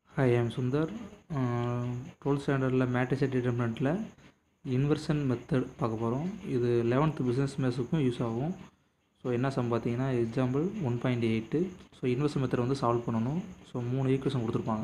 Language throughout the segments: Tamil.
ஹாய் ஐம் சுந்தர் டுவெல்த் ஸ்டாண்டர்டில் மேட்ரிக்ஸ் டிட்டர்மினண்ட்டில் இன்வர்ஷன் மெத்தட் பார்க்க போகிறோம் இது லெவன்த்து பிஸ்னஸ் மேத்ஸுக்கும் யூஸ் ஆகும் ஸோ என்ன சம் பார்த்தீங்கன்னா example one point eight so inversion method வந்து சால்வ் பண்ணணும் ஸோ மூணு ஈக்குவேஷன் கொடுத்துருப்பாங்க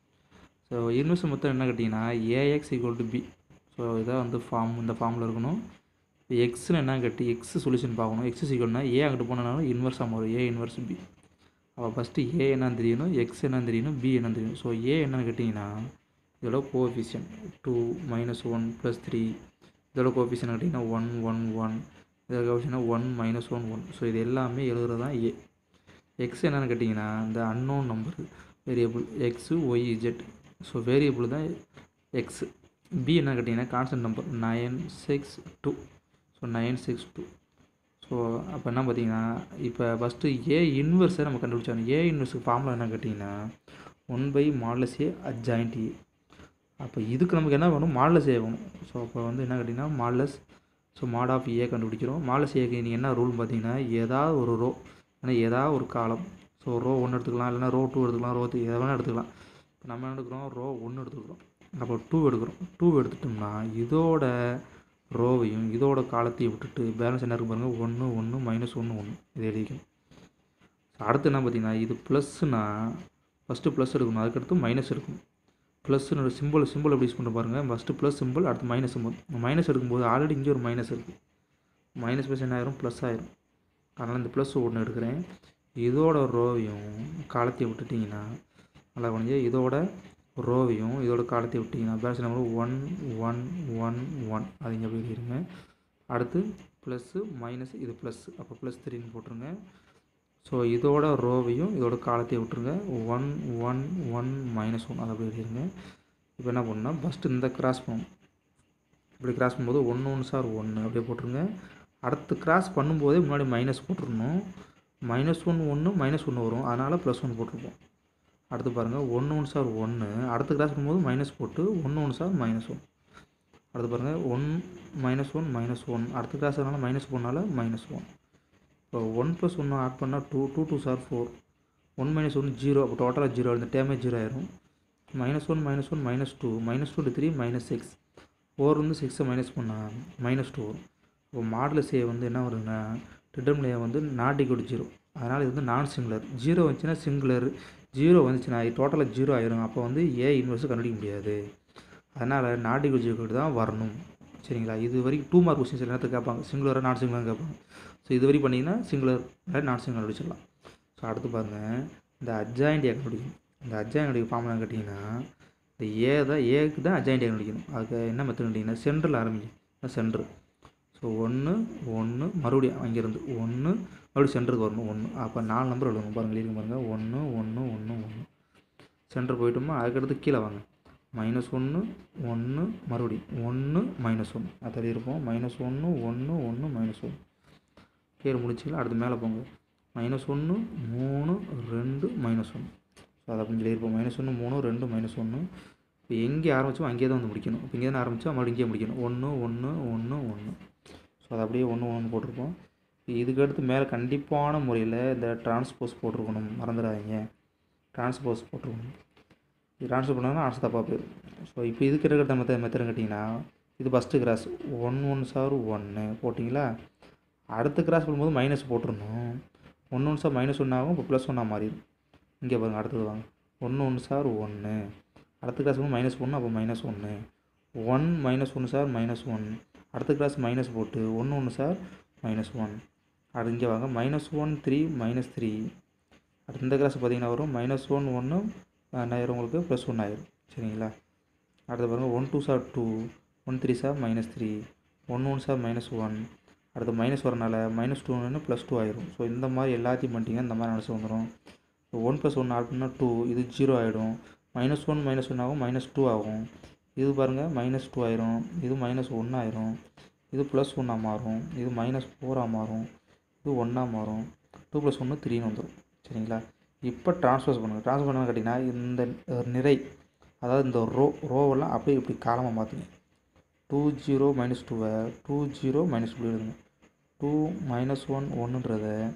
ஸோ இன்வர்ஷன் மெத்தட் என்ன கேட்டிங்கன்னா AX equal to B so இதான் வந்து ஃபார்ம் இந்த ஃபார்மில் இருக்கணும் இப்போ எக்ஸ்னு என்ன கட்டி எக்ஸ் சொல்யூஷன் பார்க்கணும் எக்ஸ் ஈக்குவல்னா ஏ அங்கிட்டு போனனாலும் இன்வர்ஸாக மாறும் ஏ இன்வர்ஸ் பி அப்போ ஃபஸ்ட்டு ஏ என்னன்னு தெரியணும் எக்ஸ் என்னன்னு தெரியணும் பி என்னன்னு தெரியணும் ஸோ ஏ என்னன்னு கேட்டிங்கன்னா இதோட coefficient two minus one plus three இதோட கோஎஃபிஷியன் கேட்டிங்கன்னா ஒன் ஒன் ஒன் இதோட coefficient one minus one one so இது எல்லாமே எழுதுறது தான் ஏ எக்ஸ் என்னன்னு கேட்டிங்கன்னா இந்த unknown number variable X Y Z so variable தான் எக்ஸ் பி என்ன கேட்டிங்கன்னா constant number nine six two so nine six two so அப்போ என்ன பார்த்தீங்கன்னா இப்போ ஃபஸ்ட்டு ஏ இன்வெர்ஸை நம்ம கண்டுபிடிச்சாங்க ஏ இன்வெர்ஸுக்கு ஃபார்முலா என்ன கேட்டிங்கன்னா one by modulus A adjoint A அப்போ இதுக்கு நமக்கு என்ன வேணும் மாடலஸ் ஏ வேணும் ஸோ அப்போ வந்து என்ன கேட்டிங்கன்னா modulus so mod of A கண்டுபிடிக்கிறோம் மாடலஸ் ஏக்கு நீங்கள் என்ன ரூல் பார்த்தீங்கன்னா ஏதாவது ஒரு ரோ ஏன்னா ஏதாவது ஒரு காலம் ஸோ ரோ ஒன்று எடுத்துக்கலாம் இல்லைனா ரோ டூ எடுத்துக்கலாம் ரோ த்ரீ எதை வேணால் எடுத்துக்கலாம் இப்போ நம்ம என்ன எடுக்கிறோம் ரோ ஒன்று எடுத்துக்கிறோம் அப்போ டூ எடுக்கிறோம் டூ எடுத்துட்டோம்னா இதோட ரோவையும் இதோட காலத்தையும் விட்டுட்டு பேலன்ஸ் என்ன இருக்கு பாருங்கள் ஒன்று ஒன்று மைனஸ் ஒன்று ஒன்று இது எழுதிக்கணும் அடுத்து என்ன பார்த்தீங்கன்னா இது ப்ளஸ்னா ஃபஸ்ட்டு ப்ளஸ் எடுக்கணும் அதுக்கடுத்து மைனஸ் எடுக்கணும் ப்ளஸ்னு சிம்பிள் சிம்பிள் எப்படி யூஸ் பண்ணுற பாருங்கள் ஃபஸ்ட்டு ப்ளஸ் சிம்பிள் அடுத்து மைனஸ் சிம்பிள் மைனஸ் எடுக்கும்போது ஆல்ரெடி இங்கே ஒரு மைனஸ் இருக்குது மைனஸ் ப்ளஸ் என்ன ஆயிரும் ப்ளஸ் ஆயிரும் அதனால் இந்த ப்ளஸ் ஒன்று எடுக்கிறேன் இதோட ரோவையும் காலத்தையும் விட்டுட்டிங்கன்னா நல்லா கொஞ்சம் இதோட ரோவையும் இதோட காலத்தை விட்டிங்கன்னா balance number one one one one அது இங்கே போய் எழுதிருங்க அடுத்து ப்ளஸ்ஸு மைனஸ் இது ப்ளஸ் அப்போ ப்ளஸ் த்ரீன்னு போட்டுருங்க ஸோ இதோட ரோவையும் இதோட காலத்தையும் விட்டுருங்க one one one minus one அதை அப்படி எழுதிருங்க இப்போ என்ன பண்ணால் ஃபஸ்ட்டு இந்த கிராஸ் பண்ணணும் இப்படி கிராஸ் பண்ணும்போது ஒன்று ஒன்று சார் ஒன்று அப்படியே போட்டுருங்க அடுத்து கிராஸ் பண்ணும்போதே முன்னாடி மைனஸ் போட்டுருணும் மைனஸ் ஒன் ஒன்று மைனஸ் ஒன்று வரும் அதனால் ப்ளஸ் ஒன் போட்டிருப்போம் அடுத்து பாருங்கள் ஒன்று ஒன்று சார் ஒன்று அடுத்து கிராஸ் பண்ணும்போது மைனஸ் போட்டு ஒன்று ஒன்று சார் மைனஸ் ஒன் அடுத்து பாருங்கள் one minus one minus one அடுத்து கிராஸ் அதனால மைனஸ் ஒன்னால் மைனஸ் ஒன் இப்போ ஒன் ப்ளஸ் ஒன்று ஆட் பண்ணால் two two two star four one minus one zero அப்போ டோட்டலாக ஜீரோ இந்த டேமே ஜீரோ ஆயிரும் minus one minus one minus two minus two three minus six four வந்து சிக்ஸை மைனஸ் பண்ணால் மைனஸ் டூ வரும் இப்போ மாடலஸ் ஏ வந்து என்ன வருதுன்னா டிட்டர்மின் ஏ வந்து நாட் ஈக்குவல் ஜீரோ அதனால் இது வந்து நான் சிங்குலர் ஜீரோ வந்துச்சுன்னா சிங்குலர் ஜீரோ வந்துச்சுன்னா டோட்டலாக ஜீரோ ஆயிரும் அப்போ வந்து ஏ இன்வெர்ஸ் கண்டுபிடிக்க முடியாது அதனால் நாட் ஈக்குவல் ஜீரோ தான் வரணும் சரிங்களா இது வரைக்கும் டூ மார்க் கொஸ்டின்ஸ் நேரத்துக்கு கேட்பாங்க சிங்குலராக நான் சிங்குலர் கேட்பாங்க ஸோ இது வரைக்கும் பண்ணிங்கன்னா சிங்குலர் நான் சிங்குலர் அடிச்சிடலாம் ஸோ அடுத்து பாருங்கள் இந்த அட்ஜாயிண்ட் ஏ கண்டுபிடிக்கணும் இந்த அட்ஜாயிண்ட் ஃபார்முலா கேட்டிங்கன்னா இந்த ஏ தான் ஏக்கு தான் அட்ஜாயிண்ட் ஏ கண்டுபிடிக்கணும் அதுக்கு என்ன மெத்தட் கேட்டிங்கன்னா சென்டரில் ஆரம்பிக்கும் சென்ட்ரு ஸோ ஒன்று ஒன்று மறுபடியும் அங்கேருந்து ஒன்று மறுபடியும் சென்டருக்கு வரணும் ஒன்று அப்போ நாலு நம்பர் எழுதணும் பாருங்கள் எழுதி பாருங்கள் ஒன்று ஒன்று ஒன்று ஒன்று சென்டர் போயிட்டோமா அதுக்கடுத்து கீழே வாங்க மைனஸ் ஒன்று ஒன்று மறுபடியும் ஒன்று மைனஸ் ஒன்று அது இருப்போம் மைனஸ் ஒன்று ஒன்று ஒன்று மைனஸ் ஒன்று கீழே முடிச்சிக்கலாம் அடுத்து மேலே போங்க மைனஸ் ஒன்று மூணு ரெண்டு மைனஸ் ஒன்று ஸோ அதை அப்படின்னு சொல்லியிருப்போம் மைனஸ் ஒன்று மூணு ரெண்டு மைனஸ் ஒன்று இப்போ எங்கே ஆரம்பிச்சோம் அங்கேயே தான் வந்து முடிக்கணும் இப்போ இங்கே தான் ஆரம்பித்தோம் மறுபடியும் இங்கே முடிக்கணும் ஒன்று ஒன்று ஒன்று ஒன்று ஸோ அதை அப்படியே ஒன்று ஒன்று போட்டிருப்போம் இதுக்கடுத்து மேலே கண்டிப்பான முறையில் இந்த டிரான்ஸ்போஸ் போட்டிருக்கணும் மறந்துடாதீங்க டிரான்ஸ்போஸ் போட்டிருக்கணும் இது ட்ரான்ஸ்ஃபர் பண்ணாங்கன்னா ஆன்சர் தப்பாக போயிடும் ஸோ இப்போ இதுக்கு இருக்கிற மெத்தட் மெத்தட் கேட்டிங்கன்னா இது first cross one one star ஒன்று போட்டிங்களா அடுத்த கிராஸ் பண்ணும்போது மைனஸ் போட்டுருணும் ஒன்று ஒன்று சார் மைனஸ் ஒன்று ஆகும் இப்போ ப்ளஸ் ஒன்னாக மாறிடும் இங்கே பாருங்கள் அடுத்தது வாங்க ஒன்று ஒன்று சார் ஒன்று அடுத்த கிளாஸ் வந்து மைனஸ் ஒன்று அப்போ மைனஸ் ஒன்று ஒன் மைனஸ் ஒன்று சார் மைனஸ் ஒன் அடுத்த கிளாஸ் மைனஸ் போட்டு ஒன்று ஒன்று சார் மைனஸ் ஒன் அடுத்து இங்கே வாங்க minus one three minus three அடுத்த இந்த கிளாஸ் பார்த்தீங்கன்னா வரும் மைனஸ் ஒன் ஒன்று ஆயிரம் உங்களுக்கு ப்ளஸ் ஒன் ஆயிரும் சரிங்களா அடுத்து பாருங்கள் one two star two one three star minus three one one star minus one அடுத்து மைனஸ் வரனால மைனஸ் டூ ஒன்று ப்ளஸ் டூ ஆயிரும் ஸோ இந்த மாதிரி எல்லாத்தையும் பண்ணிட்டீங்கன்னா இந்த மாதிரி ஆன்சர் வந்துடும் ஒன் ப்ளஸ் ஒன் ஆட் பண்ணால் டூ இது ஜீரோ ஆகிடும் மைனஸ் ஒன் மைனஸ் ஒன் ஆகும் மைனஸ் டூ ஆகும் இது பாருங்கள் மைனஸ் டூ ஆயிரும் இது மைனஸ் ஒன்று ஆயிரும் இது ப்ளஸ் ஒன்னாக மாறும் இது மைனஸ் ஃபோராக மாறும் இது ஒன்றா மாறும் டூ ப்ளஸ் ஒன்று த்ரீன்னு வந்துடும் சரிங்களா இப்போ ட்ரான்ஸ்ஃபர்ஸ் பண்ணுங்கள் ட்ரான்ஸ்ஃபர் பண்ண கேட்டிங்கன்னா இந்த நிறை அதாவது இந்த ரோ ரோவெல்லாம் அப்படியே இப்படி காலமாக மாற்றுங்க டூ ஜீரோ மைனஸ் டூவை டூ ஜீரோ மைனஸ் டூ எழுதுங்க டூ மைனஸ் ஒன் ஒன்றுன்றத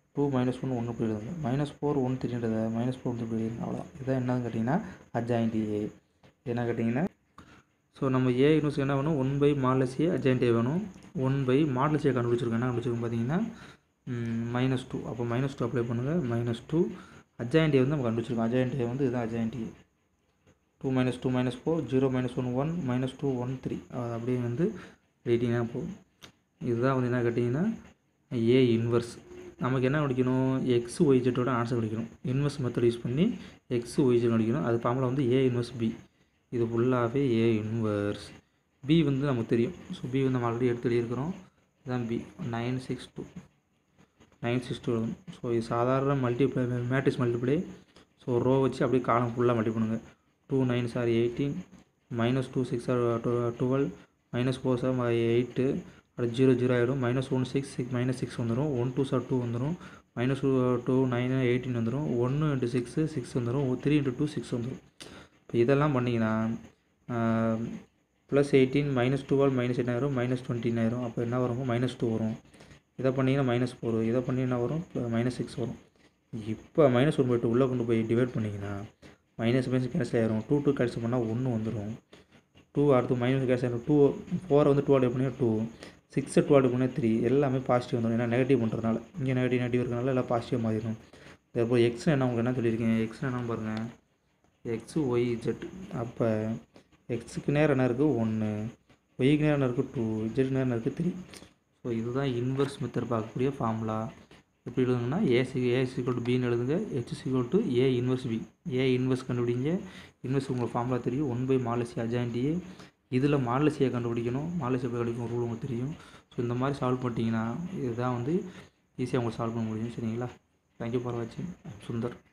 டூ மைனஸ் ஒன் ஒன்று போயிடுது மைனஸ் ஃபோர் ஒன் த்ரீன்றதை மைனஸ் ஃபோர் ஒன்று போயிடுது அவ்வளோதான் இதான் என்னன்னு கேட்டிங்கன்னா அஜாயிண்ட் ஏ என்ன கேட்டிங்கன்னா ஸோ நம்ம ஏ யூனிவர்ஸ் என்ன வேணும் one by modulus A adjoint A வேணும் ஒன் பை மாடலஸ் ஏ கண்டுபிடிச்சிருக்கோம் என்ன கண்டுபிடிச்சிருக்கோம் பார்த்தீங்கன்னா மைனஸ் டூ அப்போ மைனஸ் டூ அப்ளை பண்ணுங்கள் மைனஸ் டூ அஜாயிண்ட் ஏ வந்து நம்ம கண்டுபிடிச்சிருக்கோம் அஜாயிண்ட் ஏ வந்து இதுதான் adjoint A two minus two minus four zero minus one one minus two one three அது அப்படியே வந்து எயிட்டினாக போகும் இதுதான் வந்து என்ன கேட்டிங்கன்னா ஏ இன்வர்ஸ் நமக்கு என்ன படிக்கணும் எக்ஸ் ஒய் ஜெட்டோட ஆன்சர் படிக்கணும் இன்வர்ஸ் மெத்தட் யூஸ் பண்ணி எக்ஸ் ஒய் ஜெட் படிக்கணும் அது ஃபார்முலா வந்து ஏ இன்வர்ஸ் பி இது ஃபுல்லாகவே ஏ இன்வர்ஸ் பி வந்து நமக்கு தெரியும் ஸோ பி வந்து நம்ம ஆல்ரெடி எடுத்து எழுதியிருக்கிறோம் இதுதான் B nine six two nine six two எழுதணும் ஸோ இது சாதாரண multiply matrix multiply so row வச்சு அப்படியே காலம் ஃபுல்லாக மல்டி பண்ணுங்கள் two nine star eighteen minus two six or twelve minus four star eight அடுத்து ஜீரோ ஜீரோ ஆகிடும் minus one six six minus six வந்துடும் ஒன் டூ சார் டூ வந்துடும் minus two two nine eighteen வந்துடும் ஒன்று இன்ட்டு சிக்ஸு சிக்ஸ் வந்துடும் த்ரீ இன்ட்டு டூ சிக்ஸ் வந்துடும் இப்போ இதெல்லாம் பண்ணிங்கன்னா plus eighteen minus twelve minus eight ஆயிரும் மைனஸ் டுவெண்ட்டின் ஆயிரும் அப்போ என்ன வரும் மைனஸ் டூ வரும் இதை பண்ணிங்கன்னா மைனஸ் ஃபோர் இதை பண்ணி என்ன வரும் மைனஸ் சிக்ஸ் வரும் இப்போ மைனஸ் ஒன் பை டூ உள்ளே கொண்டு போய் டிவைட் பண்ணிங்கன்னா மைனஸ் மைனஸ் கேன்சல் ஆயிரும் டூ டூ கேன்சல் பண்ணால் ஒன்று வந்துடும் டூ அடுத்து மைனஸ் கேன்சல் ஆயிரும் டூ ஃபோரை வந்து டூ அடி பண்ணி டூ சிக்ஸை டூ அடி பண்ணி த்ரீ எல்லாமே பாசிட்டிவ் வந்துடும் ஏன்னா நெகட்டிவ் பண்ணுறதுனால இங்கே நெகட்டிவ் நெகட்டிவ் இருக்கிறனால எல்லாம் பாசிட்டிவ் மாறிடும் இப்போ எக்ஸ் என்ன உங்களுக்கு என்ன சொல்லியிருக்கேன் எக்ஸ் என்ன பாருங்கள் எக்ஸு ஒய் ஜெட் அப்போ எக்ஸுக்கு நேரம் என்ன இருக்குது ஒன்று ஒய்க்கு நேரம் என்ன இருக்குது டூ ஜெட் நேரம் இருக்குது த்ரீ ஸோ இதுதான் இன்வெர்ஸ் மெத்தட் பார்க்கக்கூடிய ஃபார்முலா எப்படி எழுதுங்கன்னா ஏசி ஏ சிக்வல் டு பின்னு எழுதுங்க X equal to A inverse B A inverse கண்டுபிடிங்க இன்வெர்ஸ் உங்களுக்கு ஃபார்முலா தெரியும் one by modulus adjoint A இதில் மாலசியை கண்டுபிடிக்கணும் மாலசியை போய் கண்டுபிடிக்கும் ரூல் உங்களுக்கு தெரியும் ஸோ இந்த மாதிரி சால்வ் பண்ணிட்டீங்கன்னா இதுதான் வந்து ஈஸியாக உங்களுக்கு சால்வ் பண்ண முடியும் சரிங்களா தேங்க்யூ ஃபார் வாட்சிங் சுந்தர்